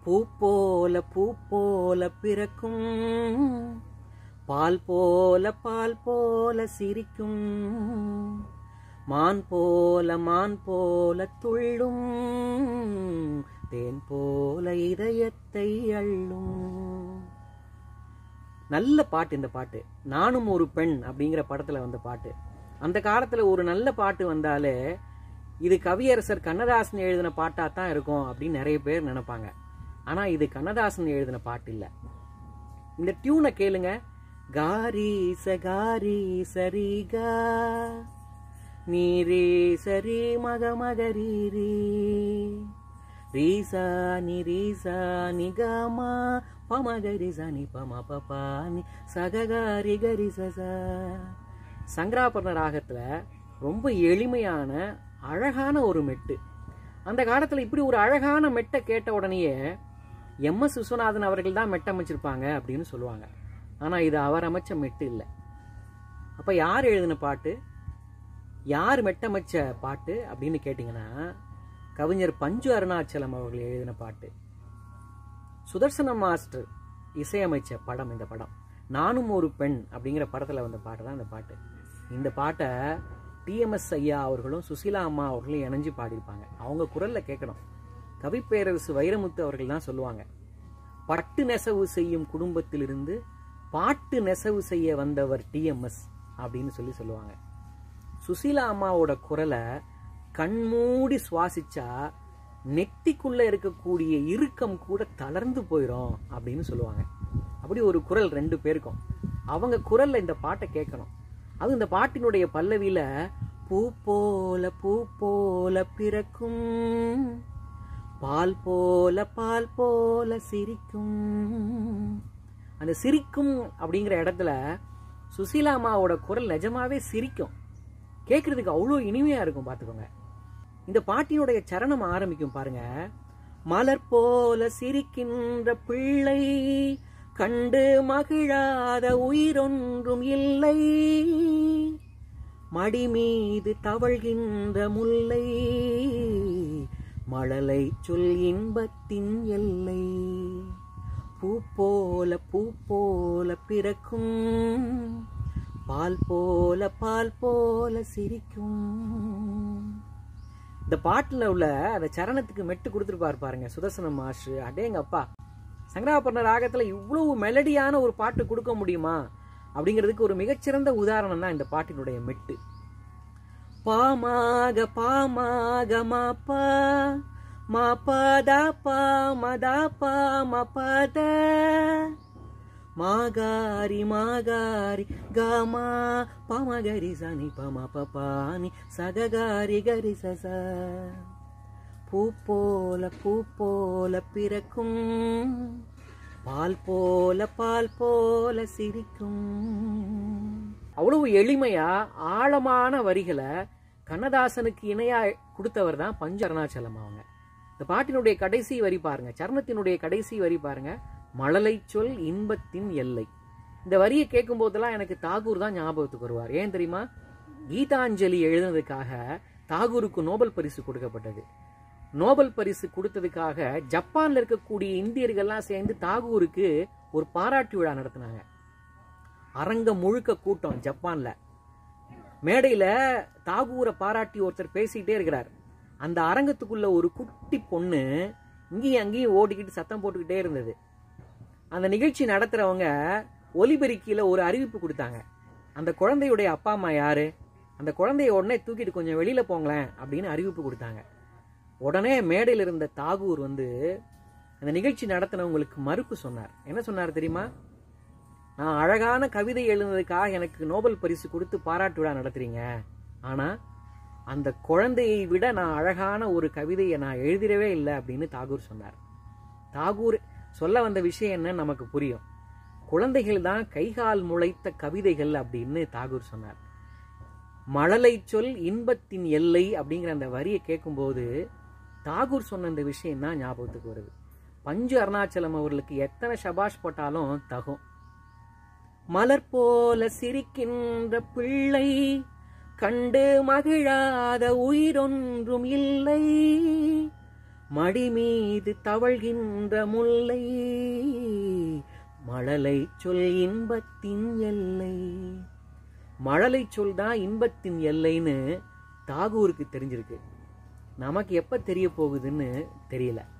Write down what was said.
பூ போல பூ போல பிறக்கும் பால் போல பால் போல சிரிக்கும் மான் போல மான் போல துள்ளும் தேன் போல இதயத்தை அள்ளும் நல்ல பாட்டு இந்த பாட்டு நானும் ஒரு பெண் அப்படிங்கிற படத்துல வந்த பாட்டு அந்த காலத்துல ஒரு நல்ல பாட்டு வந்தாலே இது கவியரசர் கண்ணதாசன் எழுதின பாட்டா தான் இருக்கும் அப்படின்னு நிறைய பேர் நினைப்பாங்க ஆனா இது கண்ணதாசன் எழுதின பாட்டு இல்ல இந்த டியூனை கேளுங்க காரி சகாரி சரிகா நீரே சரி மக மகரீரே ரீசா நி ரீசா நி கமா பமகரி சனி பம பபானி சககாரி கரி சசா சங்கராபரண ராகத்துல ரொம்ப எளிமையான அழகான ஒரு மெட்டு அந்த காலத்துல இப்படி ஒரு அழகான மெட்டை கேட்ட உடனேயே எம் எஸ் விஸ்வநாதன் அவர்கள் தான் மெட்டை அமைச்சிருப்பாங்க அப்படின்னு சொல்லுவாங்க ஆனா இது அவர் அமைச்ச மெட்டு இல்லை அப்ப யார் எழுதின பாட்டு யார் மெட்டமைச்ச பாட்டு அப்படின்னு கேட்டிங்கன்னா கவிஞர் பஞ்சு அருணாச்சலம் அவர்கள் எழுதின பாட்டு சுதர்சன மாஸ்டர் இசையமைச்ச படம் இந்த படம் நானும் ஒரு பெண் அப்படிங்கிற படத்துல வந்த பாட்டு தான் இந்த பாட்டு இந்த பாட்டை டிஎம்எஸ் ஐயா அவர்களும் சுசீலா அம்மா அவர்களும் இணைஞ்சு பாடியிருப்பாங்க அவங்க குரல்ல கேட்கணும் கவிப்பேரரசு வைரமுத்து அவர்கள் தான் சொல்லுவாங்க பட்டு நெசவு செய்யும் குடும்பத்திலிருந்து பாட்டு நெசவு செய்ய வந்தவர் டிஎம்எஸ் அப்படின்னு சொல்லி சொல்லுவாங்க சுசீலா அம்மாவோட குரலை கண்மூடி சுவாசிச்சா நெத்திக்குள்ள இருக்கக்கூடிய இறுக்கம் கூட தளர்ந்து போயிடும் அப்படின்னு சொல்லுவாங்க அப்படி ஒரு குரல் ரெண்டு பேருக்கும் அவங்க குரல்ல இந்த பாட்டை கேட்கணும் அது இந்த பாட்டினுடைய பல்லவியில பூ போல பூ போல பிறக்கும் பால் போல பால் போல சிரிக்கும் அந்த சிரிக்கும் அப்படிங்கிற இடத்துல சுசீலா அம்மாவோட குரல் நிஜமாவே சிரிக்கும் கேட்கறதுக்கு அவ்வளோ இனிமையா இருக்கும் பார்த்துக்கோங்க இந்த பாட்டினுடைய சரணம் ஆரம்பிக்கும் பாருங்க மலர் போல சிரிக்கின்ற பிள்ளை கண்டு மகிழாத உயிரொன்றும் இல்லை மடி மீது தவழ்கின்ற முல்லை மழலை சொல் இன்பத்தின் எல்லை பூ போல பூ போல பிறக்கும் பால் போல பால் போல சிரிக்கும் இந்த பாட்டுல உள்ள அந்த சரணத்துக்கு மெட்டு கொடுத்துருப்பாரு பாருங்க சுதர்சன மாஸ்டர் அடேங்க அப்பா சங்கராபரண ராகத்துல இவ்வளவு மெலடியான ஒரு பாட்டு கொடுக்க முடியுமா அப்படிங்கிறதுக்கு ஒரு மிகச்சிறந்த உதாரணம் தான் இந்த பாட்டினுடைய மெட்டு பாமாக பாமாக மாப்பா மாபாதா பா மதா பா மபத மாகாரி மாகாரி காமா பமகரி சனி பம பபானி சககாரி கரி சச பூ போல பூ போல பிறக்கும் பால் போல பால் போல சிரிக்கும் அவ்வளவு எளிமையா ஆழமான வரிகளை கண்ணதாசனுக்கு இணையா கொடுத்தவர் தான் பஞ்ச அருணாச்சலம் அவங்க இந்த பாட்டினுடைய கடைசி வரி பாருங்க சரணத்தினுடைய கடைசி வரி பாருங்க மழலை சொல் இன்பத்தின் எல்லை இந்த வரியை கேட்கும் போதெல்லாம் எனக்கு தாகூர் தான் ஞாபகத்துக்கு வருவார் ஏன் தெரியுமா கீதாஞ்சலி எழுதுனதுக்காக தாகூருக்கு நோபல் பரிசு கொடுக்கப்பட்டது நோபல் பரிசு கொடுத்ததுக்காக ஜப்பான்ல இருக்கக்கூடிய இந்தியர்கள்லாம் சேர்ந்து தாகூருக்கு ஒரு பாராட்டு விழா நடத்தினாங்க அரங்கம் முழுக்க கூட்டம் ஜப்பான்ல மேடையில தாகூரை பாராட்டி ஒருத்தர் பேசிக்கிட்டே இருக்கிறார் அந்த அரங்கத்துக்குள்ள ஒரு குட்டி பொண்ணு இங்கேயும் அங்கேயும் ஓடிக்கிட்டு சத்தம் போட்டுக்கிட்டே இருந்தது அந்த நிகழ்ச்சி நடத்துறவங்க ஒலிபெருக்கியில ஒரு அறிவிப்பு கொடுத்தாங்க அந்த குழந்தையுடைய அப்பா அம்மா யாரு அந்த குழந்தைய உடனே தூக்கிட்டு கொஞ்சம் வெளியில போங்களேன் அப்படின்னு அறிவிப்பு கொடுத்தாங்க உடனே மேடையில் இருந்த தாகூர் வந்து அந்த நிகழ்ச்சி நடத்தினவங்களுக்கு மறுப்பு சொன்னார் என்ன சொன்னார் தெரியுமா நான் அழகான கவிதை எழுதுனதுக்காக எனக்கு நோபல் பரிசு கொடுத்து பாராட்டு விழா நடத்துறீங்க ஆனா அந்த குழந்தையை விட நான் அழகான ஒரு கவிதையை நான் எழுதிடவே இல்லை அப்படின்னு தாகூர் சொன்னார் தாகூர் சொல்ல வந்த விஷயம் என்ன நமக்கு புரியும் குழந்தைகள் தான் கைகால் முளைத்த கவிதைகள் அப்படின்னு தாகூர் சொன்னார் மழலை சொல் இன்பத்தின் எல்லை அப்படிங்கிற அந்த வரியை கேட்கும்போது தாகூர் சொன்ன இந்த விஷயம் தான் ஞாபகத்துக்கு வருது பஞ்சு அருணாச்சலம் அவர்களுக்கு எத்தனை ஷபாஷ் போட்டாலும் தகும் மலர் போல சிரிக்கின்ற பிள்ளை கண்டு மகிழாத உயிரொன்றும் இல்லை மடி மீது தவழ்கின்ற முல்லை மழலை சொல் இன்பத்தின் எல்லை மழலை சொல் தான் இன்பத்தின் எல்லைன்னு தாகூருக்கு தெரிஞ்சிருக்கு நமக்கு எப்ப தெரிய போகுதுன்னு தெரியல